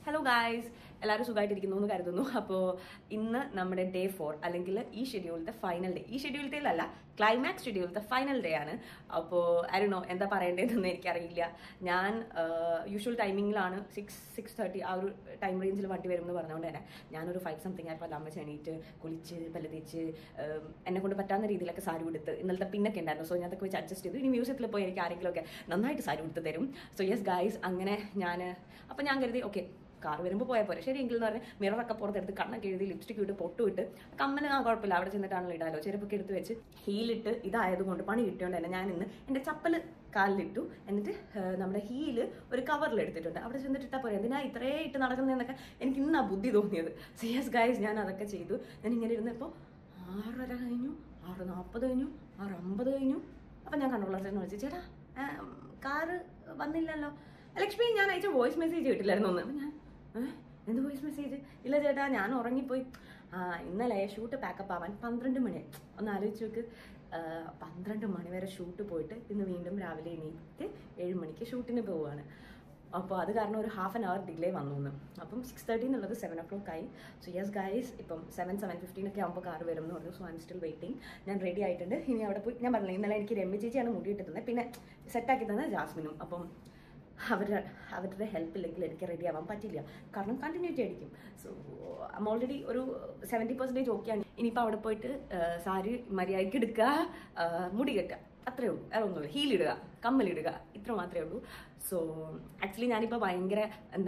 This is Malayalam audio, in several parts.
ഹലോ ഗായ്സ് എല്ലാവരും സുഖമായിട്ടിരിക്കുന്നു എന്ന് കരുതുന്നു അപ്പോൾ ഇന്ന് നമ്മുടെ ഡേ ഫോർ അല്ലെങ്കിൽ ഈ ഷെഡ്യൂളിലത്തെ ഫൈനൽ ഡേ ഈ ഷെഡ്യൂളിലത്തേലല്ല ക്ലൈമാക്സ് ഷെഡ്യൂളിലത്തെ ഫൈനൽ ഡേ ആണ് അപ്പോൾ അരുണോ എന്താ പറയേണ്ടതെന്ന് എനിക്കറിയില്ല ഞാൻ യൂഷ്വൽ ടൈമിങ്ങിലാണ് സിക്സ് സിക്സ് തേർട്ടി ആ ഒരു ടൈം റേഞ്ചിൽ വണ്ടി വരും എന്ന് പറഞ്ഞുകൊണ്ട് തന്നെ ഞാനൊരു ഫൈവ് സംതിങ് ആയപ്പോൾ അമ്മ എണീറ്റ് കുളിച്ച് പല്ല് തേച്ച് ഏം, എന്നെ കൊണ്ട് പറ്റാവുന്ന രീതിയിലൊക്കെ സാരി ഉടുത്ത് ഇന്നലത്തെ പിന്നൊക്കെ ഉണ്ടായിരുന്നു സോ ഞാൻ അതൊക്കെ വെച്ച് അഡ്ജസ്റ്റ് ചെയ്തു ഇനി മ്യൂസിയത്തിൽ പോയി എനിക്ക് ആരെങ്കിലുമൊക്കെ നന്നായിട്ട് സാരി ഉടുത്ത് തരും സോ യെസ് ഗായ്സ് അങ്ങനെ ഞാൻ അപ്പോൾ ഞാൻ കരുതി ഓക്കെ കാർ വരുമ്പോൾ പോയാൽ പോരെ ശരി എങ്കിൽ എന്ന് പറഞ്ഞ് മിററൊക്കെ പുറത്തെടുത്ത് കണ്ണൊക്കെ എഴുതി ലിപ്സ്റ്റിക് ഇട്ട് പൊട്ടു ഇട്ട് കമ്മല് ആ കുഴപ്പമില്ല അവിടെ ചെന്നിട്ടാണല്ലോ ഇടാലോ ചെരുപ്പൊക്കെ എടുത്ത് വെച്ച് ഹീലിട്ട് ഇതായതുകൊണ്ട് പണി കിട്ടിയോണ്ട് തന്നെ ഞാൻ ഇന്ന് എൻ്റെ ചപ്പല് കാലിലിട്ടു എന്നിട്ട് ആ, നമ്മുടെ ഹീല് ഒരു കവറിൽ എടുത്തിട്ടുണ്ട് അവിടെ ചെന്നിട്ട് ഇട്ടാൽ പോരെ എന്തിനാ ഇത്രേ ഇട്ട് നടക്കുന്നതെന്നൊക്കെ എനിക്ക് ഇന്നാ ബുദ്ധി തോന്നിയത് സിയസ് ഗൈസ് ഞാൻ അതൊക്കെ ചെയ്തു ഞാൻ ഇങ്ങനെ ഇരുന്നപ്പോൾ ആറര കഴിഞ്ഞു ആറ് നാൽപ്പത് കഴിഞ്ഞു ആറ് അമ്പത് കഴിഞ്ഞു അപ്പം ഞാൻ കൺട്രോളർ ചേട്ടനെ വിളിച്ചു ചേട്ടാ ആ, കാറ് വന്നില്ലല്ലോ ലക്ഷ്മി ഞാൻ അയച്ച വോയിസ് മെസ്സേജ് കിട്ടില്ലായിരുന്നു ഒന്ന് അപ്പം ഞാൻ ഏഹ് എന്ത് വോയിസ് മെസ്സേജ് ഇല്ല ചേട്ടാ ഞാൻ ഉറങ്ങിപ്പോയി ആ ഇന്നലെ ഷൂട്ട് പാക്കപ്പ് ആവാൻ പന്ത്രണ്ട് മണി ഒന്ന് ആലോചിച്ച് നോക്ക് ആ, പന്ത്രണ്ട് മണി വരെ ഷൂട്ട് പോയിട്ട് ഇന്ന് വീണ്ടും രാവിലെ എണീറ്റ് ഏഴ് മണിക്ക് ഷൂട്ടിന് പോവുകയാണ് അപ്പോൾ അത് കാരണം ഒരു ഹാഫ് ആൻ അവർ ഡിലേ വന്നു എന്ന് അപ്പം സിക്സ് തേർട്ടി എന്നുള്ളത് സെവൻ ഒ ക്ലോക്ക് ആയി സോ യെസ് ഗൈസ് ഇപ്പം സെവൻ സെവൻ ഫിഫ്റ്റീൻ ഒക്കെ ആകുമ്പോൾ കാർ വരും എന്ന് പറഞ്ഞു so I am still waiting ഞാൻ റെഡി ആയിട്ടുണ്ട് ഇനി അവിടെ പോയി ഞാൻ പറഞ്ഞില്ല ഇന്നലെ എനിക്ക് രമ്യ ചേച്ചിയാണ് മുടിയിട്ട് തന്നത് പിന്നെ സെറ്റാക്കി തന്നെ ജാസ്മിനും അപ്പം അവരുടെ അവരുടെ ഹെൽപ്പ് ഇല്ലെങ്കിൽ എനിക്ക് റെഡി ആവാൻ പറ്റില്ല കാരണം കണ്ടിന്യൂറ്റി ആയിരിക്കും സോ ഐം ഓൾറെഡി ഒരു സെവൻറ്റി പെർസെൻറ്റേജ് ഓക്കെയാണ് ഇനിയിപ്പോൾ അവിടെ പോയിട്ട് ആ, സാരി മര്യാദയ്ക്ക് എടുക്കുക ആ, മുടി കെട്ടുക അത്രേ ഉള്ളൂ വേറെ ഒന്നുമില്ല ഹീലിടുക കമ്മലിടുക ഇത്ര മാത്രമേ ഉള്ളൂ സോ ആക്ച്വലി ഞാനിപ്പോൾ ഭയങ്കര എന്താ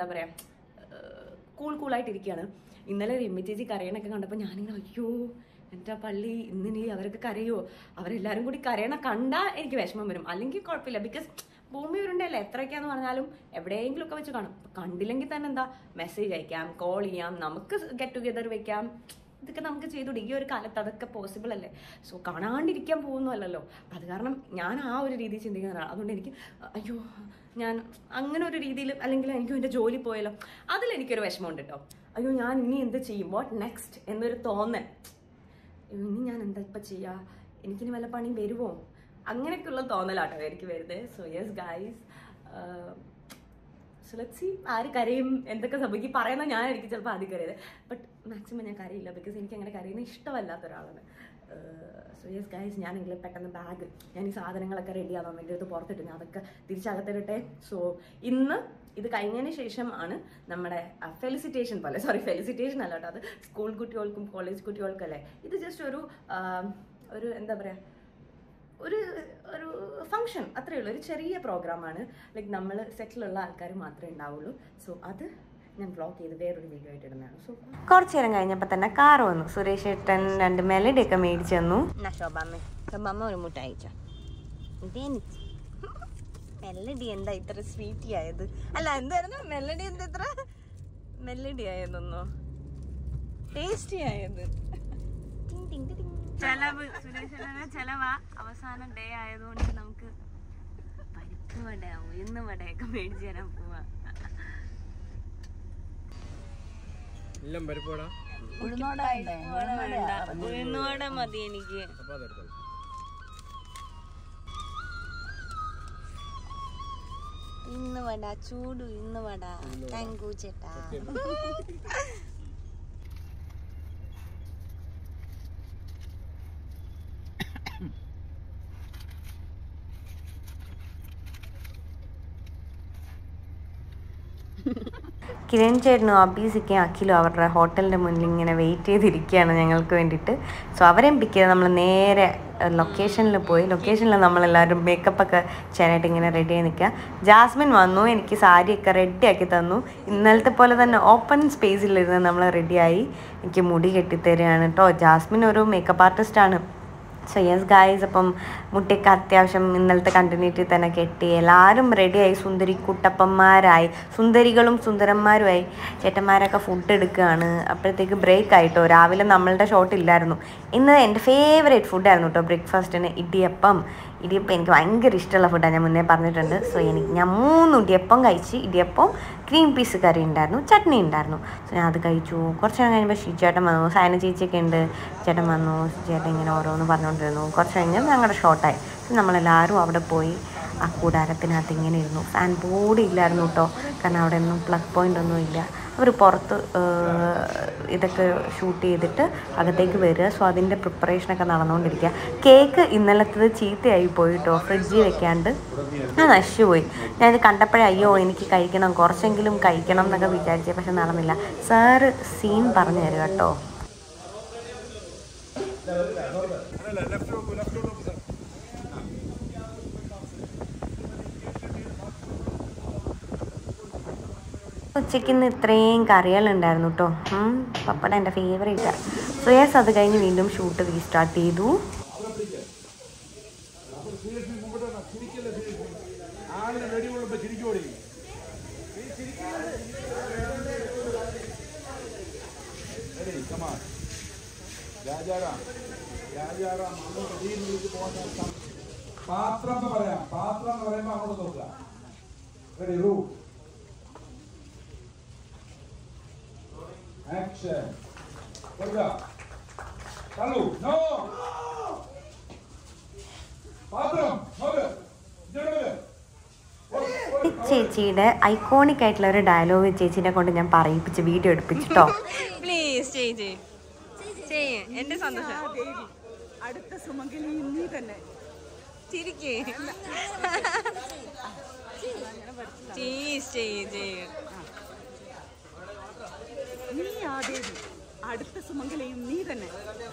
പറയുക കൂൾ കൂളായിട്ടിരിക്കുകയാണ് ഇന്നലെ രമ്യ ചേച്ചി കരയണൊക്കെ കണ്ടപ്പോൾ ഞാനിങ്ങനെ അയ്യോ എൻ്റെ പള്ളി ഇന്നിനി അവരൊക്കെ കരയോ അവരെല്ലാവരും കൂടി കരയണ കണ്ടാൽ എനിക്ക് വിഷമം വരും അല്ലെങ്കിൽ കുഴപ്പമില്ല ബിക്കോസ് ഭൂമി ഉരുണ്ടല്ലേ എത്രയൊക്കെയാന്ന് പറഞ്ഞാലും എവിടെയെങ്കിലും ഒക്കെ വെച്ച് കാണും ഇപ്പൊ കണ്ടില്ലെങ്കിൽ തന്നെ എന്താ മെസ്സേജ് അയക്കാം കോൾ ചെയ്യാം നമുക്ക് ഗെറ്റ് ടുഗെദർ വെക്കാം ഇതൊക്കെ നമുക്ക് ചെയ്തുകൂടി ഈ ഒരു കാലത്ത് അതൊക്കെ പോസിബിൾ അല്ലേ സോ കാണാണ്ടിരിക്കാൻ പോകുന്നതല്ലല്ലോ അത് കാരണം ഞാൻ ആ ഒരു രീതിയിൽ ചിന്തിക്കുന്ന ഒരാളാണ് അതുകൊണ്ട് എനിക്ക് അയ്യോ ഞാൻ അങ്ങനെ ഒരു രീതിയിൽ അല്ലെങ്കിൽ എനിക്ക് എൻ്റെ ജോലി പോയല്ലോ അതിലെനിക്കൊരു വിഷമമുണ്ട് കേട്ടോ അയ്യോ ഞാൻ ഇനി എന്ത് ചെയ്യും വാട്ട് നെക്സ്റ്റ് എന്നൊരു തോന്നൽ ഇനി ഞാൻ എന്താ ഇപ്പം ചെയ്യുക എനിക്കിനി വല്ല പണിയും വരുമോ അങ്ങനെയൊക്കെയുള്ള തോന്നലാട്ടോ എനിക്ക് വരുന്നത് so yes guys so let see ആര് കരയും എന്തൊക്കെ സംഭവിക്കും പറയുന്ന ഞാനായിരിക്കും ചിലപ്പോൾ ആദ്യം കരയത് ബട്ട് മാക്സിമം ഞാൻ കരയില്ല ബിക്കോസ് എനിക്ക് അങ്ങനെ കരയുന്ന ഇഷ്ടമല്ലാത്ത ഒരാളാണ് സോ യെസ് ഗൈസ് ഞാനെങ്കിൽ പെട്ടെന്ന് ബാഗ് ഞാൻ ഈ സാധനങ്ങളൊക്കെ റെഡി ആവാൻ വേണ്ടി ഇത് പുറത്തിട്ട് ഞാൻ അതൊക്കെ തിരിച്ചകത്തിടട്ടെ സോ ഇന്ന് ഇത് കഴിഞ്ഞതിന് ശേഷം ആണ് നമ്മുടെ ഫെലിസിറ്റേഷൻ പോലെ സോറി ഫെലിസിറ്റേഷൻ അല്ല കേട്ടോ അത് സ്കൂൾ കുട്ടികൾക്കും കോളേജ് കുട്ടികൾക്കല്ലേ ഇത് ജസ്റ്റ് ഒരു ആ, ഒരു എന്താ പറയുക ഒരു ഒരു ഫങ്ഷൻ അത്രയേ ഉള്ളൂ ഒരു ചെറിയ പ്രോഗ്രാമാണ് ലൈക്ക് നമ്മൾ സെറ്റിലുള്ള ആൾക്കാർ മാത്രമേ ഉണ്ടാവുള്ളൂ സോ അത് ഞാൻ ബ്ലോഗ് ചെയ്ത് വേറൊരു വീഡിയോ ആയിട്ട് ഇടുന്നതാണ് സോ കുറച്ച് നേരം കഴിഞ്ഞപ്പോൾ തന്നെ കാർ വന്നു സുരേഷ് ഏട്ടൻ രണ്ട് മെലഡി ഒക്കെ മേടിച്ചു തന്നു ശോഭാമ്മ ശോഭാമ്മ ഒരു മുട്ട അയച്ചോ മെല്ലഡി എന്താ ഇത്ര സ്വീറ്റി ആയത് അല്ല എന്തായിരുന്നു മെല്ലഡി എന്താ ഇത്ര മെല്ലഡി ആയതെന്നോ ടേസ്റ്റി ആയത് ചെലവ് സുരേഷ് ചെലവാ അവസാനം ഡേ ആയതുകൊണ്ട് നമുക്ക് പരിപ്പ് വട ഉയർന്ന വടയൊക്കെ മേടിച്ചു തരാൻ പോവാ എല്ലാം പരിപ്പോടാ ഉയർന്ന വട മതി എനിക്ക് അപ്പൊ അതെടുത്തോ ഇന്ന് വട ചൂട് ഇന്ന് വട താങ്ക് യു ചേട്ടാ കിരൺ ചേട്ടനും അബീസിക്കും അഖിലും അവരുടെ ഹോട്ടലിൻ്റെ മുന്നിൽ ഇങ്ങനെ വെയിറ്റ് ചെയ്തിരിക്കുകയാണ് ഞങ്ങൾക്ക് വേണ്ടിയിട്ട് സോ അവരെയും പിക്ക് ചെയ്ത് നമ്മൾ നേരെ ലൊക്കേഷനിൽ പോയി ലൊക്കേഷനിൽ നമ്മളെല്ലാവരും മേക്കപ്പ് ഒക്കെ ചെയ്യാനായിട്ട് ഇങ്ങനെ റെഡി ആയി നിൽക്കുക ജാസ്മിൻ വന്നു എനിക്ക് സാരിയൊക്കെ റെഡിയാക്കി തന്നു ഇന്നലത്തെ പോലെ തന്നെ ഓപ്പൺ സ്പേസിലിരുന്ന് നമ്മൾ റെഡിയായി എനിക്ക് മുടി കെട്ടിത്തരികയാണ് കേട്ടോ ജാസ്മിൻ ഒരു മേക്കപ്പ് ആർട്ടിസ്റ്റാണ് സോ യെസ് ഗായ്സ് അപ്പം മുട്ടിയൊക്കെ അത്യാവശ്യം ഇന്നലത്തെ കണ്ടിന്യൂറ്റി തന്നെ കെട്ടി എല്ലാവരും റെഡിയായി സുന്ദരി കുട്ടപ്പന്മാരായി സുന്ദരികളും സുന്ദരന്മാരുമായി ചേട്ടന്മാരൊക്കെ ഫുഡ് എടുക്കുകയാണ് അപ്പോഴത്തേക്ക് ബ്രേക്ക് ആയിട്ടോ രാവിലെ നമ്മളുടെ ഷോട്ട് ഇല്ലായിരുന്നു ഇന്ന് എൻ്റെ ഫേവറേറ്റ് ഫുഡായിരുന്നു കേട്ടോ ബ്രേക്ക്ഫാസ്റ്റിന് ഇടിയപ്പം ഇടിയപ്പം എനിക്ക് ഭയങ്കര ഇഷ്ടമുള്ള ഫുഡാണ് ഞാൻ മുന്നേ പറഞ്ഞിട്ടുണ്ട് സോ എനിക്ക് ഞാൻ മൂന്ന് ഇടിയപ്പം കഴിച്ച് ഇടിയപ്പം ക്രീം പീസ് കറി ഉണ്ടായിരുന്നു ചട്നി ഉണ്ടായിരുന്നു സോ ഞാൻ അത് കഴിച്ചു കുറച്ച് നേരം കഴിയുമ്പോൾ ഷിജേട്ടൻ വന്നു സൈന ചേച്ചിയൊക്കെ ഉണ്ട് ചേട്ടൻ വന്നു ചേട്ടൻ ഇങ്ങനെ ഓരോന്ന് പറഞ്ഞുകൊണ്ടിരുന്നു കുറച്ച് കഴിഞ്ഞ് ഞങ്ങളുടെ ഷോട്ടായി നമ്മളെല്ലാവരും അവിടെ പോയി ആ കൂടാരത്തിനകത്ത് ഇങ്ങനെ ഇരുന്നു ഫാൻ ബോർഡ് ഇല്ലായിരുന്നു കേട്ടോ കാരണം അവിടെ ഒന്നും പ്ലഗ് പോയിന്റ് ഒന്നും ഇല്ല അവർ പുറത്ത് ഏഹ്, ഇതൊക്കെ ഷൂട്ട് ചെയ്തിട്ട് അകത്തേക്ക് വരിക സോ അതിൻ്റെ പ്രിപ്പറേഷനൊക്കെ നടന്നുകൊണ്ടിരിക്കുക കേക്ക് ഇന്നലത്തത് ചീത്തയായി പോയിട്ടോ ഫ്രിഡ്ജിൽ വെക്കാണ്ട് അത് നശിച്ചുപോയി ഞാനിത് കണ്ടപ്പോഴേ അയ്യോ എനിക്ക് കഴിക്കണം കുറച്ചെങ്കിലും കഴിക്കണം എന്നൊക്കെ വിചാരിച്ചേ പക്ഷെ നടന്നില്ല സാറ് സീൻ പറഞ്ഞു തരും കേട്ടോ ഉച്ചയ്ക്ക് ഇന്ന് ഇത്രയും കറികളുണ്ടായിരുന്നു കേട്ടോ പപ്പട എൻ്റെ ഫേവറേറ്റാണ് സോ യെസ് അത് കഴിഞ്ഞ് വീണ്ടും ഷൂട്ട് റീസ്റ്റാർട്ട് ചെയ്തു രാജാറാം രാജാറാം അങ്ങോട്ട് തീയിൽ വിളിച്ച് പോകുന്ന പാത്രം എന്ന് പറയാം പാത്രം എന്ന് പറയുമ്പോ അങ്ങോട്ട് നോക്കുക റെഡി റൂ ആക്ഷൻ തള്ളു നോ പാത്രം നോക്ക് ഇങ്ങോട്ട് വരൂ. ഈ ചേച്ചിയുടെ ഐക്കോണിക് ആയിട്ടുള്ള ഒരു ഡയലോഗ് ചേച്ചീനെ കൊണ്ട് ഞാൻ പറയിപ്പിച്ച് വീഡിയോ എടുപ്പിച്ചിട്ടോ പ്ലീസ് ചെയ്യ് ചെയ്യ് ചെയ്യ് എന്റെ സന്തോഷം അടുത്ത സുമംഗലി നീ തന്നെ ചിരിക്കേ പ്ലീസ് ചെയ്യ് ചെയ്യ് നീ ആദേവി അടുത്ത സുമംഗലയും നീ തന്നെ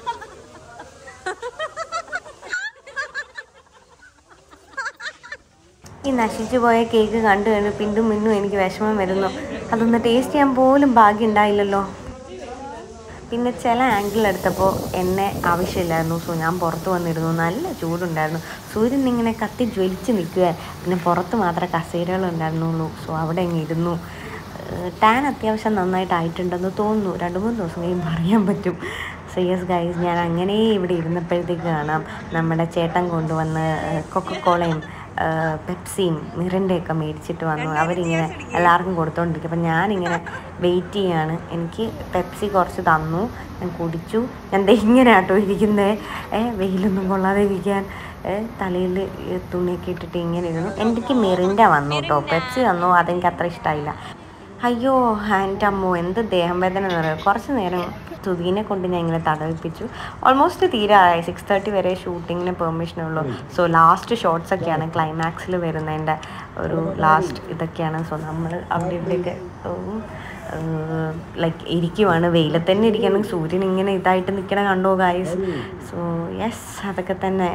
ഈ നശിച്ചു പോയ കേക്ക് കണ്ടു കഴിഞ്ഞ് പിന്നും മിന്നും എനിക്ക് വിഷമം വരുന്നു അതൊന്ന് ടേസ്റ്റ് ചെയ്യാൻ പോലും ഭാഗ്യം ഉണ്ടായില്ലല്ലോ പിന്നെ ചില ആംഗിൾ എടുത്തപ്പോൾ എന്നെ ആവശ്യമില്ലായിരുന്നു സോ ഞാൻ പുറത്ത് വന്നിരുന്നു നല്ല ചൂടുണ്ടായിരുന്നു സൂര്യൻ ഇങ്ങനെ കത്തി ജ്വലിച്ച് നിൽക്കുക പിന്നെ പുറത്ത് മാത്രമേ കസേരകൾ ഉണ്ടായിരുന്നുള്ളൂ സോ അവിടെ അങ്ങ് ഇരുന്നു ടാൻ അത്യാവശ്യം നന്നായിട്ട് ആയിട്ടുണ്ടെന്ന് തോന്നുന്നു രണ്ട് മൂന്ന് ദിവസം കഴിയുമ്പോൾ അറിയാൻ പറ്റും സോ യെസ് ഗൈസ് ഞാൻ അങ്ങനെ ഇവിടെ ഇരുന്നപ്പോഴത്തേക്ക് കാണാം നമ്മുടെ ചേട്ടൻ കൊണ്ടുവന്ന് കൊക്കക്കോളയും പെപ്സിയും മിറിൻ്റെയൊക്കെ മേടിച്ചിട്ട് വന്നു അവരിങ്ങനെ എല്ലാവർക്കും കൊടുത്തോണ്ടിരിക്കും അപ്പം ഞാനിങ്ങനെ വെയിറ്റ് ചെയ്യാണ് എനിക്ക് പെപ്സി കുറച്ച് തന്നു ഞാൻ കുടിച്ചു ഞാൻ ദേ ഇങ്ങനെ ആട്ടോ ഇരിക്കുന്നത് ഏ വെയിലൊന്നും കൊള്ളാതെ ഇരിക്കാൻ ഏ തലയിൽ തുണിയൊക്കെ ഇട്ടിട്ട് ഇങ്ങനെ ഇരുന്നു എനിക്ക് മിറിൻ്റ വന്നു കേട്ടോ പെപ്സി തന്നു അതെനിക്ക് അത്ര ഇഷ്ടമായില്ല അയ്യോ എൻ്റെ അമ്മോ എന്ത് ദേഹം വേദന എന്ന് പറയുക കുറച്ച് നേരം സുധീനെ കൊണ്ട് ഞാൻ ഇങ്ങനെ തടവിപ്പിച്ചു ഓൾമോസ്റ്റ് തീരാറായി സിക്സ് തേർട്ടി വരെ ഷൂട്ടിങ്ങിന് പെർമിഷൻ ഉള്ളൂ സോ ലാസ്റ്റ് ഷോട്ട്സ് ഒക്കെയാണ് ക്ലൈമാക്സിൽ വരുന്നതിൻ്റെ ഒരു ലാസ്റ്റ് ഇതൊക്കെയാണ് സോ നമ്മൾ അവിടെ ഇവിടെയൊക്കെ ലൈക്ക് ഇരിക്കുവാണ് വെയിലത്ത് തന്നെ ഇരിക്കുകയാണെങ്കിൽ സൂര്യൻ ഇങ്ങനെ ഇതായിട്ട് നിൽക്കണ കണ്ടോ ഗായ്സ് സോ യെസ് അതൊക്കെ തന്നെ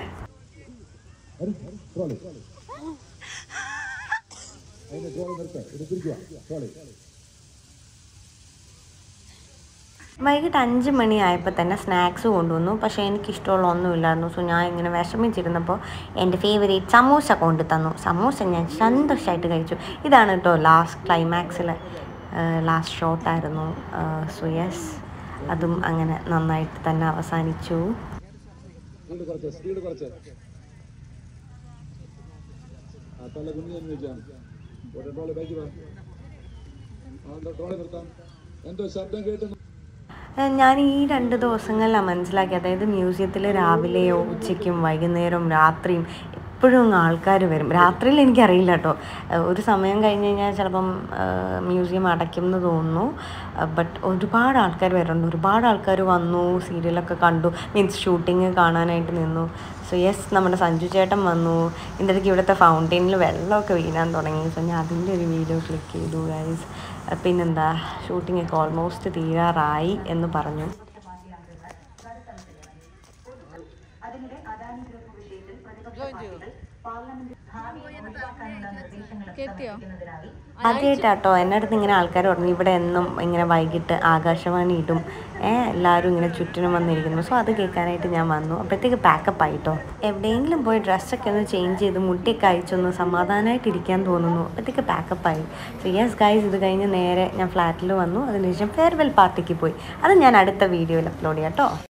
അതിന്റെ ട്രോളി നിർത്ത് ഇത് പിടിക്കുക ട്രോളി വൈകിട്ട് അഞ്ച് മണിയായപ്പോൾ തന്നെ സ്നാക്സ് കൊണ്ടുവന്നു പക്ഷേ എനിക്കിഷ്ടമുള്ള ഒന്നുമില്ലായിരുന്നു സോ ഞാൻ ഇങ്ങനെ വിഷമിച്ചിരുന്നപ്പോൾ എൻ്റെ ഫേവറേറ്റ് സമൂസ കൊണ്ടു തന്നു സമൂസ ഞാൻ സന്തോഷമായിട്ട് കഴിച്ചു ഇതാണ് കേട്ടോ ലാസ്റ്റ് ക്ലൈമാക്സിൽ ലാസ്റ്റ് ഷോട്ടായിരുന്നു സോ യെസ് അതും അങ്ങനെ നന്നായിട്ട് തന്നെ അവസാനിച്ചു സ്പീഡ് കുറച്ച് സ്പീഡ് കുറച്ച് ആ തല കുഞ്ഞു എന്ന് വെച്ചാൽ ഒരു ട്രോളി ബൈക്ക് വാ ആ എന്താ ട്രോളി നിർത്താം എന്തോ ശബ്ദം കേട്ട് ഏഹ് ഞാൻ ഈ രണ്ട് ദിവസങ്ങളിലാണ് മനസ്സിലാക്കി അതായത് മ്യൂസിയത്തിൽ രാവിലെയോ ഉച്ചയ്ക്കും വൈകുന്നേരവും രാത്രിയും എപ്പോഴും ആൾക്കാർ വരും രാത്രിയിൽ എനിക്കറിയില്ല കേട്ടോ ഏഹ് ഒരു സമയം കഴിഞ്ഞ് കഴിഞ്ഞാൽ ചിലപ്പം ഏഹ് മ്യൂസിയം അടയ്ക്കും എന്ന് തോന്നുന്നു ബട്ട് ഒരുപാട് ആൾക്കാർ വരുന്നുണ്ട് ഒരുപാട് ആൾക്കാർ വന്നു സീരിയലൊക്കെ കണ്ടു മീൻസ് ഷൂട്ടിങ് കാണാനായിട്ട് നിന്നു സോ യെസ് നമ്മുടെ സഞ്ജു ചേട്ടൻ വന്നു ഇതിൻ്റെ ഇടയ്ക്ക് ഇവിടുത്തെ ഫൗണ്ടെയിനിൽ വെള്ളമൊക്കെ വീഴാൻ തുടങ്ങി സോ ഞാൻ അതിൻ്റെ ഒരു വീഡിയോ ക്ലിക്ക് ചെയ്തു ഗൈസ് പിന്നെന്താ ഷൂട്ടിംഗ് ഒക്കെ ഓൾമോസ്റ്റ് തീരാറായി എന്ന് പറഞ്ഞു ആദ്യമായിട്ടാട്ടോ എൻ്റെ അടുത്ത് ഇങ്ങനെ ആൾക്കാർ പറഞ്ഞു ഇവിടെ എന്നും ഇങ്ങനെ വൈകിട്ട് ആകാശവാണി ഇടും ഏഹ് എല്ലാവരും ഇങ്ങനെ ചുറ്റിനും വന്നിരിക്കുന്നു സോ അത് കേൾക്കാനായിട്ട് ഞാൻ വന്നു അപ്പോഴത്തേക്ക് പാക്കപ്പ് ആയിട്ടോ എവിടെയെങ്കിലും പോയി ഡ്രസ്സൊക്കെ ഒന്ന് ചേഞ്ച് ചെയ്ത് മുട്ടിയൊക്കെ അയച്ചൊന്ന് സമാധാനമായിട്ട് ഇരിക്കാൻ തോന്നുന്നു അപ്പോഴത്തേക്ക് പാക്കപ്പ് ആയി സോ യെസ് ഗൈസ് ഇത് കഴിഞ്ഞ് നേരെ ഞാൻ ഫ്ലാറ്റിൽ വന്നു അതിനുശേഷം ഫെയർവെൽ പാർട്ടിക്ക് പോയി അത് ഞാൻ അടുത്ത വീഡിയോയിൽ അപ്ലോഡ് ചെയ്യാം കേട്ടോ